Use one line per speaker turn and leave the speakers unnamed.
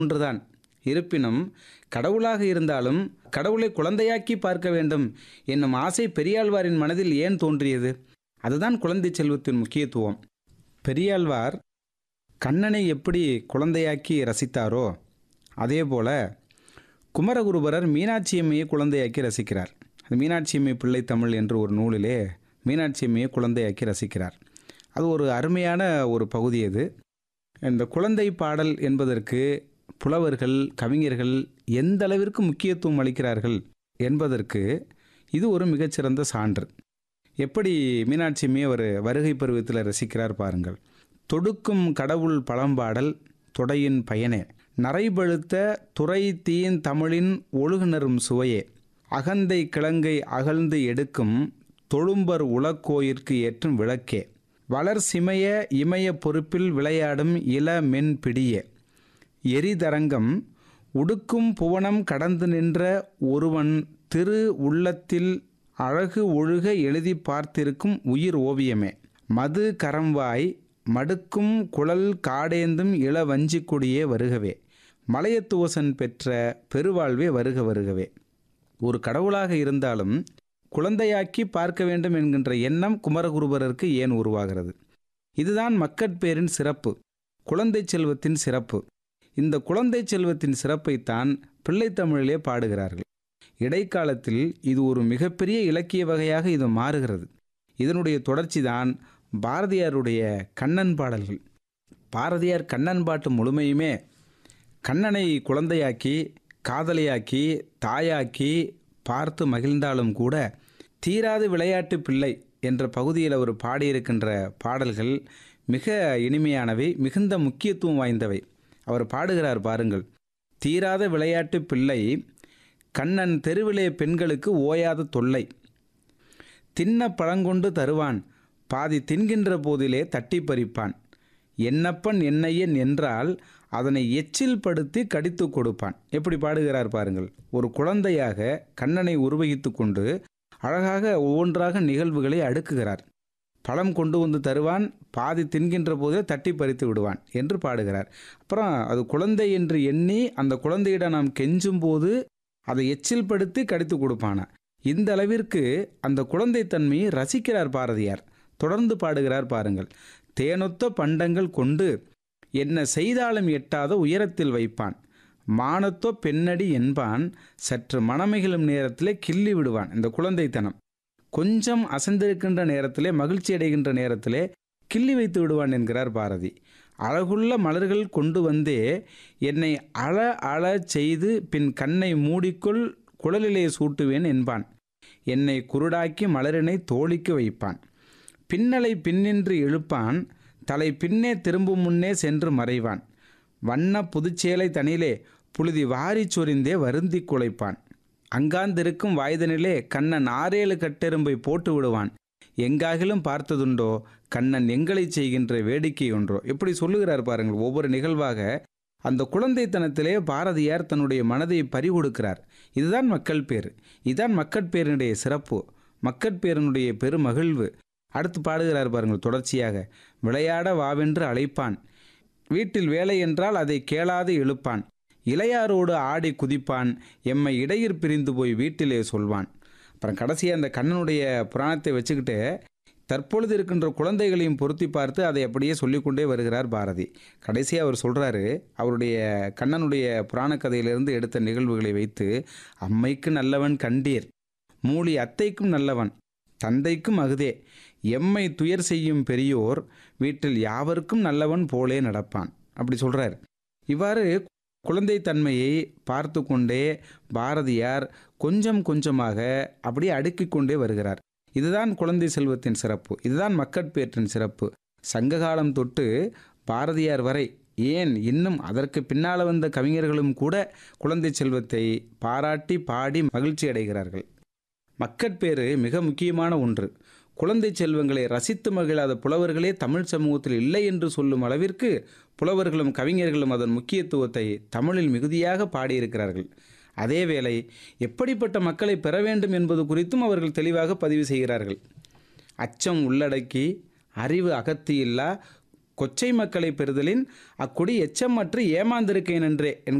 ஒன்றுதான் இருப்பினும் கடவுளாக இருந்தாலும் கடவுளை குழந்தையாக்கி பார்க்க வேண்டும் என்னும் ஆசை பெரியாழ்வாரின் மனதில் ஏன் தோன்றியது அதுதான் குழந்தை செல்வத்தின் முக்கியத்துவம் பெரியாழ்வார் கண்ணனை எப்படி குழந்தையாக்கி ரசித்தாரோ அதேபோல குமரகுருபரர் மீனாட்சியம்மையை குழந்தையாக்கி ரசிக்கிறார் அது மீனாட்சியம்மை பிள்ளை தமிழ் என்று ஒரு நூலிலே மீனாட்சியம்மையை குழந்தையாக்கி ரசிக்கிறார் அது ஒரு அருமையான ஒரு பகுதி அது இந்த குழந்தை பாடல் என்பதற்கு புலவர்கள் கவிஞர்கள் எந்த அளவிற்கு முக்கியத்துவம் அளிக்கிறார்கள் என்பதற்கு இது ஒரு மிகச்சிறந்த சான்று எப்படி மீனாட்சியம்மையை அவர் வருகை பருவத்தில் ரசிக்கிறார் பாருங்கள் தொடுக்கும் கடவுள் பழம்பாடல் தொடையின் பயனே நரைபழுத்த துறை தீன் தமிழின் ஒழுகுனரும் சுவையே அகந்தை கிழங்கை அகழ்ந்து எடுக்கும் தொழும்பர் உலக்கோயிற்கு ஏற்றும் விளக்கே வளர் சிமைய இமய பொறுப்பில் விளையாடும் இள மென் பிடியே எரிதரங்கம் உடுக்கும் புவனம் கடந்து நின்ற ஒருவன் திரு உள்ளத்தில் அழகு ஒழுக எழுதி பார்த்திருக்கும் உயிர் ஓவியமே மது கரம்வாய் மடுக்கும் குழல் காடேந்தும் இள வஞ்சிக்கொடியே வருகவே மலையத்துவசன் பெற்ற பெருவாழ்வே வருக வருகவே ஒரு கடவுளாக இருந்தாலும் குழந்தையாக்கி பார்க்க வேண்டும் என்கின்ற எண்ணம் குமரகுருபரருக்கு ஏன் உருவாகிறது இதுதான் மக்கட்பேரின் சிறப்பு குழந்தை செல்வத்தின் சிறப்பு இந்த குழந்தை செல்வத்தின் சிறப்பைத்தான் பிள்ளைத்தமிழிலே பாடுகிறார்கள் இடைக்காலத்தில் இது ஒரு மிகப்பெரிய இலக்கிய வகையாக இது மாறுகிறது இதனுடைய தொடர்ச்சிதான் பாரதியாருடைய கண்ணன் பாடல்கள் பாரதியார் கண்ணன் பாட்டு முழுமையுமே கண்ணனை குழந்தையாக்கி காதலியாக்கி தாயாக்கி பார்த்து மகிழ்ந்தாலும் கூட தீராது விளையாட்டு பிள்ளை என்ற பகுதியில் அவர் பாடியிருக்கின்ற பாடல்கள் மிக இனிமையானவை மிகுந்த முக்கியத்துவம் வாய்ந்தவை அவர் பாடுகிறார் பாருங்கள் தீராத விளையாட்டு பிள்ளை கண்ணன் தெருவிலே பெண்களுக்கு ஓயாத தொல்லை தின்ன பழங்கொண்டு தருவான் பாதி தின்கின்ற போதிலே தட்டி பறிப்பான் என்னப்பன் என்னையன் என்றால் அதனை எச்சில் படுத்தி கடித்து கொடுப்பான் எப்படி பாடுகிறார் பாருங்கள் ஒரு குழந்தையாக கண்ணனை உருவகித்து கொண்டு அழகாக ஒவ்வொன்றாக நிகழ்வுகளை அடுக்குகிறார் பழம் கொண்டு வந்து தருவான் பாதி தின்கின்ற போதே தட்டி பறித்து விடுவான் என்று பாடுகிறார் அப்புறம் அது குழந்தை என்று எண்ணி அந்த குழந்தையிடம் நாம் கெஞ்சும் போது அதை எச்சில் படுத்தி கடித்து கொடுப்பானா இந்த அளவிற்கு அந்த குழந்தைத்தன்மையை ரசிக்கிறார் பாரதியார் தொடர்ந்து பாடுகிறார் பாருங்கள் தேனொத்த பண்டங்கள் கொண்டு என்ன செய்தாலும் எட்டாத உயரத்தில் வைப்பான் மானத்தோ பெண்ணடி என்பான் சற்று மனமிகளும் நேரத்திலே கிள்ளி விடுவான் இந்த குழந்தைத்தனம் கொஞ்சம் அசைந்திருக்கின்ற நேரத்திலே மகிழ்ச்சி அடைகின்ற நேரத்திலே கிள்ளி வைத்து விடுவான் என்கிறார் பாரதி அழகுள்ள மலர்கள் கொண்டு வந்தே என்னை அழ அழ செய்து பின் கண்ணை மூடிக்கொள் குழலிலே சூட்டுவேன் என்பான் என்னை குருடாக்கி மலரினை தோழிக்கு வைப்பான் பின்னலை பின்னின்று எழுப்பான் தலை பின்னே திரும்பும் முன்னே சென்று மறைவான் வண்ண புதுச்சேலை தனிலே புழுதி வாரிச் சொரிந்தே வருந்தி குலைப்பான் அங்காந்திருக்கும் வாய்தனிலே கண்ணன் ஆறேழு கட்டெரும்பை போட்டு விடுவான் எங்காகிலும் பார்த்ததுண்டோ கண்ணன் எங்களை செய்கின்ற வேடிக்கை ஒன்றோ எப்படி சொல்லுகிறார் பாருங்கள் ஒவ்வொரு நிகழ்வாக அந்த குழந்தைத்தனத்திலே பாரதியார் தன்னுடைய மனதை பறிகொடுக்கிறார் இதுதான் மக்கள் பேர் இதுதான் மக்கட்பேரினுடைய சிறப்பு மக்கட்பேரனுடைய பெருமகிழ்வு அடுத்து பாடுகிறார் பாருங்கள் தொடர்ச்சியாக விளையாட வாவென்று அழைப்பான் வீட்டில் வேலை என்றால் அதை கேளாது எழுப்பான் இளையாரோடு ஆடி குதிப்பான் எம்மை இடையிற் பிரிந்து போய் வீட்டிலே சொல்வான் அப்புறம் கடைசியாக அந்த கண்ணனுடைய புராணத்தை வச்சுக்கிட்டு தற்பொழுது இருக்கின்ற குழந்தைகளையும் பொருத்தி பார்த்து அதை அப்படியே சொல்லிக்கொண்டே வருகிறார் பாரதி கடைசியாக அவர் சொல்கிறாரு அவருடைய கண்ணனுடைய புராண கதையிலிருந்து எடுத்த நிகழ்வுகளை வைத்து அம்மைக்கு நல்லவன் கண்டீர் மூலி அத்தைக்கும் நல்லவன் தந்தைக்கும் அகுதே எம்மை துயர் செய்யும் பெரியோர் வீட்டில் யாவருக்கும் நல்லவன் போலே நடப்பான் அப்படி சொல்கிறார் இவ்வாறு குழந்தைத்தன்மையை பார்த்து கொண்டே பாரதியார் கொஞ்சம் கொஞ்சமாக அப்படியே அடுக்கிக் கொண்டே வருகிறார் இதுதான் குழந்தை செல்வத்தின் சிறப்பு இதுதான் மக்கட்பேற்றின் சிறப்பு சங்ககாலம் தொட்டு பாரதியார் வரை ஏன் இன்னும் அதற்கு பின்னால் வந்த கவிஞர்களும் கூட குழந்தை செல்வத்தை பாராட்டி பாடி மகிழ்ச்சி அடைகிறார்கள் மக்கட்பேறு மிக முக்கியமான ஒன்று குழந்தை செல்வங்களை ரசித்து மகிழாத புலவர்களே தமிழ் சமூகத்தில் இல்லை என்று சொல்லும் அளவிற்கு புலவர்களும் கவிஞர்களும் அதன் முக்கியத்துவத்தை தமிழில் மிகுதியாக பாடியிருக்கிறார்கள் அதேவேளை எப்படிப்பட்ட மக்களை பெற வேண்டும் என்பது குறித்தும் அவர்கள் தெளிவாக பதிவு செய்கிறார்கள் அச்சம் உள்ளடக்கி அறிவு அகத்தியில்லா கொச்சை மக்களை பெறுதலின் அக்குடி எச்சமற்று ஏமாந்திருக்கேன் என்றே